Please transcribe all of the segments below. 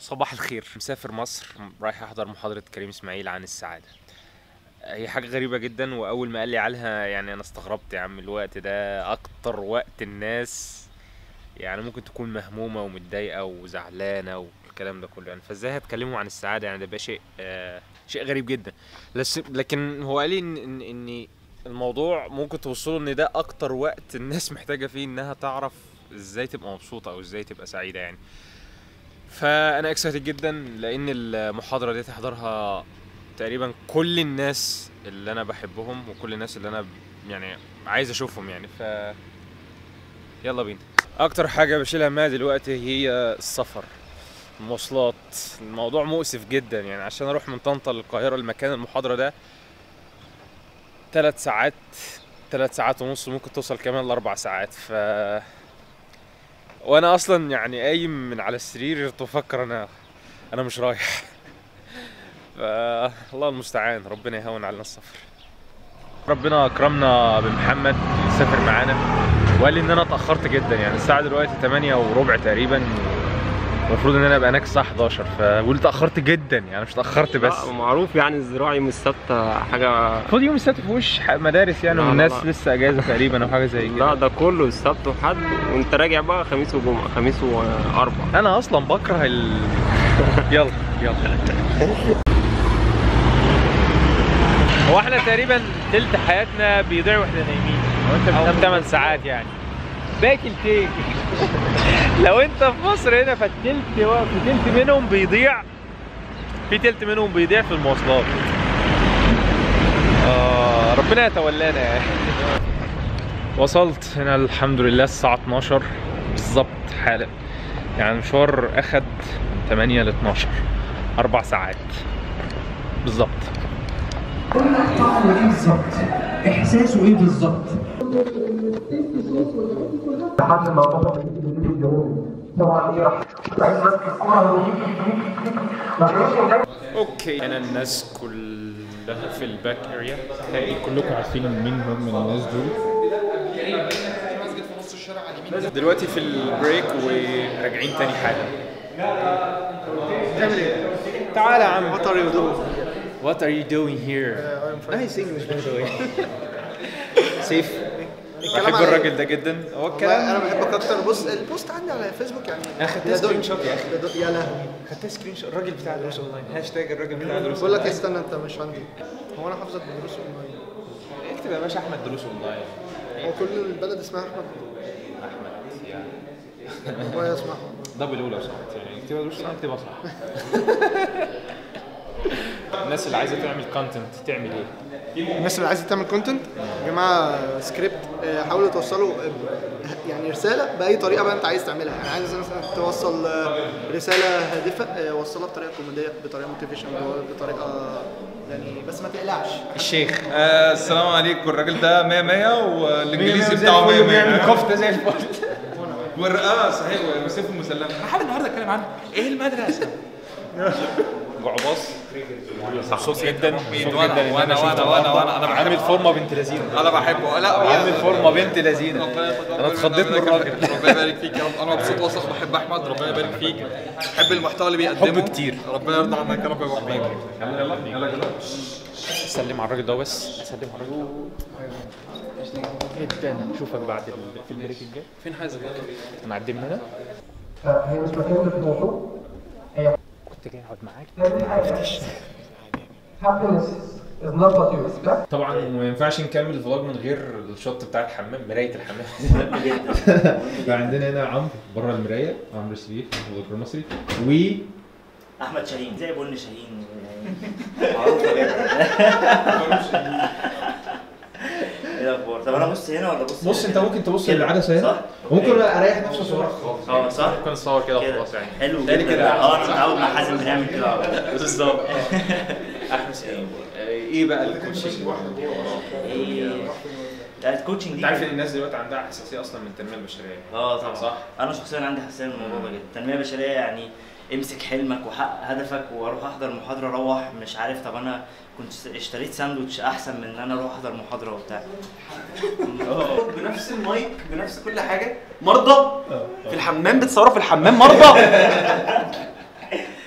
صباح الخير مسافر مصر رايح احضر محاضرة كريم اسماعيل عن السعادة هي حاجة غريبة جدا واول ما قال لي عليها يعني انا استغربت يا عم الوقت ده اكتر وقت الناس يعني ممكن تكون مهمومة ومتضايقة وزعلانة والكلام ده كله يعني فازاي هتكلموا عن السعادة يعني ده بقى شيء آه شيء غريب جدا لس- لكن هو قال لي ان ان إن الموضوع ممكن توصله ان ده اكتر وقت الناس محتاجة فيه انها تعرف ازاي تبقى مبسوطة او ازاي تبقى سعيدة يعني فانا اكسايتد جدا لان المحاضره دي تحضرها تقريبا كل الناس اللي انا بحبهم وكل الناس اللي انا ب- يعني عايز اشوفهم يعني ف يلا بينا اكتر حاجه بشيلها همها دلوقتي هي السفر المواصلات الموضوع مؤسف جدا يعني عشان اروح من طنطا للقاهره لمكان المحاضره ده ثلاث ساعات ثلاث ساعات ونص ممكن توصل كمان لاربع ساعات ف وانا اصلا يعني قايم من على السرير بفكر انا انا مش رايح ف الله المستعان ربنا يهون علينا السفر ربنا اكرمنا بمحمد يسافر معانا وقال لي ان انا اتاخرت جدا يعني الساعه دلوقتي 8 وربع تقريبا المفروض ان انا ابقى هناك الساعه 11 فبقول اتاخرت جدا يعني مش اتاخرت بس لا معروف يعني الزراعي يوم السبت حاجة المفروض يوم السبت في وش ح- مدارس يعني لا، لا، والناس لا. لسه اجازه تقريبا او حاجه زي لا كده ده كله السبت وحد وانت راجع بقى خميس وجمعة خميس وأربع انا اصلا بكره ال يلا يلا هو احنا تقريبا تلت حياتنا بيضيع واحنا نايمين لو انت بتنام 8 ساعات يعني باقي التيك لو انت في مصر هنا فالتلت في تلت منهم بيضيع في تلت منهم بيضيع في المواصلات آه ربنا يتولانا يعني وصلت هنا الحمد لله الساعة 12 بالظبط حالا يعني المشوار اخد من 8 ل 12 اربع ساعات بالظبط طعمه ايه بالظبط؟ احساسه ايه بالظبط؟ لحد ما بابا بيجي اليوم طبعا ايه راح عايز ماسك الكوره ويجي اوكي انا الناس كلها في الباك اريا تلاقي كلكم عارفين مين هم الناس دول دلوقتي في البريك وراجعين تاني حاجه تعمل ايه؟ تعالى يا عم What are you doing? What are you doing here? نايس انجلش باي ذا واي سيف الكلام بحب على إيه؟ الراجل ده جدا هو الكلام انا بحبك اكتر بص البوست عندي على فيسبوك يعني أنا خدتها يا سكرين دول- شوت يا أخي. يا دول- يا لهوي خدت سكرين شوت الراجل بتاع دروس اونلاين هاشتاج الراجل بتاع دروس بقول لك إيه، استنى انت مش عندي هو انا حافظك بدروس اونلاين اكتب يا باشا احمد دروس اونلاين هو كل البلد اسمها احمد احمد يعني بابايا اسمه احمد دبل اولى لو سمحت يعني اكتبها دروس اونلاين اكتبها صح الناس اللي عايزه تعمل كونتنت تعمل ايه؟ الناس اللي عايزه تعمل كونتنت يا جماعه سكريبت آه، حاولوا توصلوا آه، يعني رساله باي طريقه بقى انت عايز تعملها يعني عايز مثلا توصل آه، رساله هادفه آه، وصلها بطريقه كوميديه بطريقه موتيفيشن بطريقه يعني بس ما تقلعش الشيخ آه السلام عليكم الراجل ده 100 100 والانجليزي بتاعه 100 100 كفته زي الفل والرقاه صحيح وسيف المسلمه انا حابب النهارده اتكلم عن ايه المدرسه جعباص مبسوط جدا مبسوط مين؟ جدا وأنا- ان انا وأنا- شفته وأنا- وأنا- وأنا- أنا عامل بحبه. فورمه بنت لذينه انا بحبه لا عامل فورمه بنت لذينه انا اتخضيت من الراجل ربنا يبارك فيك يا رب انا مبسوط واثق بحب احمد ربنا يبارك فيك بحب المحتوى اللي بيقدمه حب كتير. ربنا يرضى عنك يا رب يا ابو حميد سلم على الراجل ده بس سلم على الراجل جدا اشوفك بعد ال- في البريك الجاي فين حازم هنعدي من هنا فهي مش مكان للموضوع هي كنت جاي اقعد معاك لازم حاجه happiness is not what you expect طبعا ما ينفعش نكمل الفلوج من غير الشوت بتاع الحمام مرايه الحمام فعندنا هنا عمرو بره المرايه عمرو شريف مخرج مصري و احمد شاهين زي بن شاهين يعني معروفه جدا ايه الاخبار طب انا ابص هنا ولا ابص بص انت ممكن تبص كده. للعدسه هنا صح وممكن اريح نفسي صورك خالص اه صح ممكن اصور كده كده وخلاص يعني حلو تاني جدا كده اه انا متعود مع حازم بنعمل كده على طول. بالظبط احمد سليم ايه بقى الكوتشنج ايه لا الكوتشنج انت دي عارف ان الناس دلوقتي عندها حساسيه اصلا من التنميه البشريه اه طبعا صح. انا شخصيا عندي حساسيه من الموضوع ده جدا التنميه البشريه يعني امسك حلمك وحقق هدفك واروح احضر محاضره اروح مش عارف طب انا كنت اشتريت ساندوتش احسن من ان انا اروح احضر محاضره وبتاع بنفس المايك بنفس كل حاجه مرضى في الحمام بتصوروا في الحمام مرضى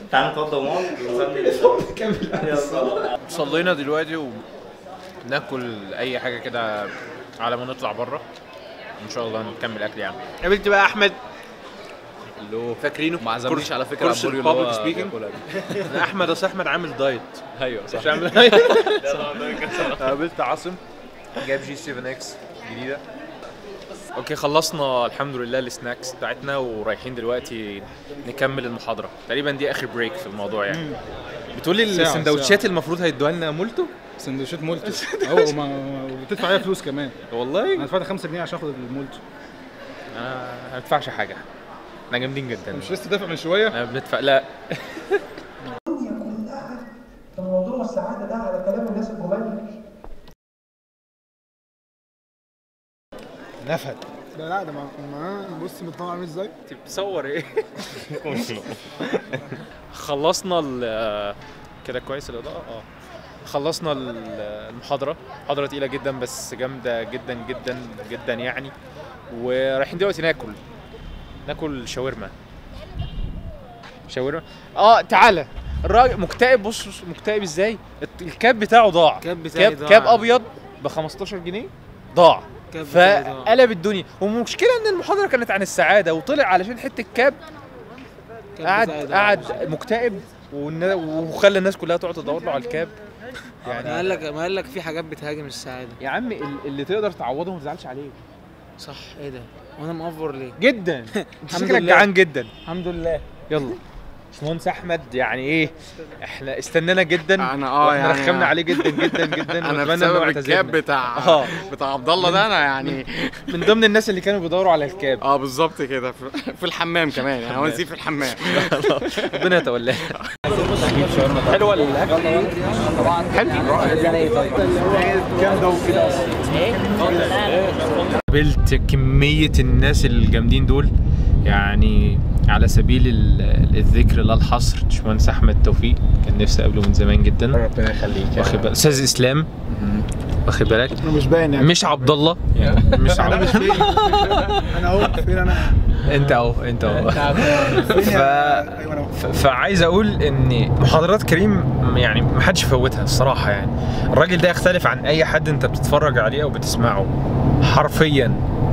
تعالى نتوضى ونقعد ونصلي كمل صلينا دلوقتي وناكل اي حاجه كده على ما نطلع بره ان شاء الله نكمل اكل يعني قابلت بقى احمد اللي هو فاكرينه ما عزمنيش على فكره كورس على البوريو اللي هو البابليك سبيكينج بياكلها دي. احمد اصل احمد عامل دايت ايوه صح مش عامل دايت قابلت عاصم جايب جي 7 اكس جديده اوكي خلصنا الحمد لله السناكس بتاعتنا ورايحين دلوقتي نكمل المحاضره تقريبا دي اخر بريك في الموضوع يعني بتقولي ساعة، السندوتشات المفروض هيدوها لنا مولتو سندوتشات مولتو هو ما وتدفع عليها فلوس كمان والله انا دفعت 5 جنيه عشان اخد المولتو انا ما بدفعش حاجه احنا جامدين جدا مش لسه دافع من شويه انا بندفع لا الدنيا كلها في موضوع السعادة ده على كلام الناس الجمال نفد لا لا ده ما ما- بص مطلع عامل ازاي انت بتصور ايه خلصنا ال كده كويس الاضاءه اه خلصنا ال- المحاضره محاضره تقيله جدا بس جامده جدا جدا جدا يعني ورايحين دلوقتي ناكل ناكل شاورما شاورما اه تعالى الراجل مكتئب بص بص مكتئب ازاي الت- الكاب بتاعه ضاع الكاب بتاعي كاب ضاع. كاب ابيض ب 15 جنيه ضاع الكاب بتاعي ضاع. فقلب الدنيا والمشكله ان المحاضره كانت عن السعاده وطلع علشان حته كاب الكاب قعد بتاعي ضاع. قعد مكتئب والنا- وخلى الناس كلها تقعد تدور له على الكاب ما يعني قال لك ما قال لك في حاجات بتهاجم السعاده يا عم ال- اللي تقدر تعوضه ما تزعلش عليه صح ايه ده وانا مقفر ليه جدا انت الحمد شكلك لله. جعان جدا الحمد لله يلا باشمهندس احمد يعني ايه احنا استنانا جدا انا اه واحنا يعني رخمنا عليه جدا جدا جدا انا ونتمنى بسبب إنه الكاب يعتذرنا. بتاع اه بتاع عبد الله ده انا يعني من ضمن الناس اللي كانوا بيدوروا على الكاب اه بالظبط كده في في الحمام كمان يعني هو نسيب في الحمام ربنا يتولاه حلوه الاكل قابلت كمية الناس الجامدين دول يعني على سبيل ال- الذكر لا الحصر باشمهندس احمد توفيق كان نفسي اقابله من زمان جدا ربنا يخليك واخد بالك استاذ اسلام واخد بالك مش باين يعني مش عبد الله يعني مش عبد انا اهو فين انا انت اهو انت اهو ف... ايوه انا ف- فعايز اقول ان محاضرات كريم يعني ما حدش يفوتها الصراحه يعني الراجل ده يختلف عن اي حد انت بتتفرج عليه او بتسمعه حرفيا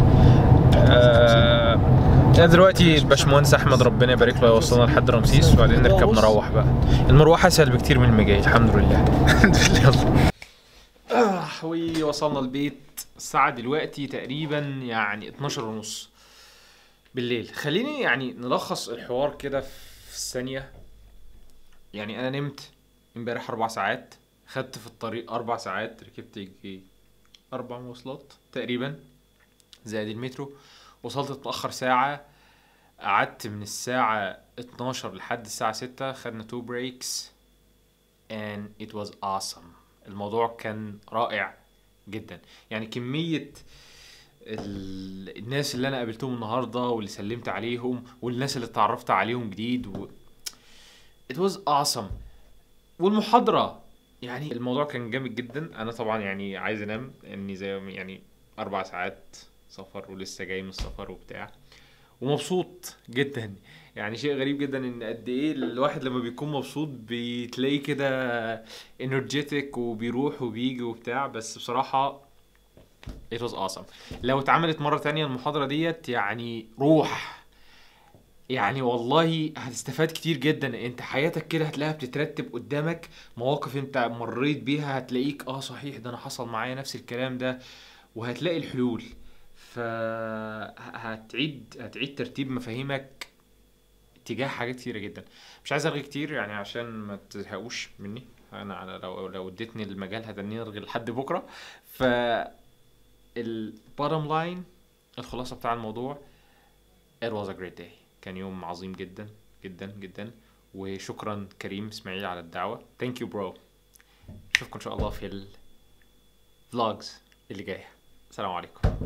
آه أنا دلوقتي الباشمهندس احمد ربنا يبارك له يوصلنا لحد رمسيس وبعدين نركب نروح بقى المروح اسهل بكتير من المجاي الحمد لله الحمد لله يلا آه ووصلنا البيت الساعة دلوقتي تقريبا يعني 12 ونص بالليل خليني يعني نلخص الحوار كده في ثانية يعني أنا نمت امبارح أربع ساعات خدت في الطريق أربع ساعات ركبت يجي أربع مواصلات تقريبا زائد المترو وصلت متأخر ساعة قعدت من الساعة 12 لحد الساعة 6 خدنا تو بريكس and it was awesome الموضوع كان رائع جدا يعني كمية ال... الناس اللي انا قابلتهم النهارده واللي سلمت عليهم والناس اللي اتعرفت عليهم جديد و... it was awesome والمحاضرة يعني الموضوع كان جامد جدا انا طبعا يعني عايز انام اني زي ما- يعني اربع ساعات سفر ولسه جاي من السفر وبتاع ومبسوط جدا يعني شيء غريب جدا ان قد ايه الواحد لما بيكون مبسوط بتلاقيه كده انرجيتك وبيروح وبيجي وبتاع بس بصراحة it was awesome لو اتعملت مرة تانية المحاضرة ديت يعني روح يعني والله هتستفاد كتير جدا انت حياتك كده هتلاقيها بتترتب قدامك مواقف انت مريت بيها هتلاقيك اه صحيح ده انا حصل معايا نفس الكلام ده وهتلاقي الحلول فهتعيد هتعيد ترتيب مفاهيمك تجاه حاجات كتيرة جدا مش عايز ارغي كتير يعني عشان ما تزهقوش مني انا أنا لو لو اديتني المجال هتني ارغي لحد بكره ف البottom لاين الخلاصه بتاع الموضوع it was a great day كان يوم عظيم جدا جدا جدا وشكرا كريم اسماعيل على الدعوه thank you bro اشوفكم ان شاء الله في الفلوجز اللي جايه السلام عليكم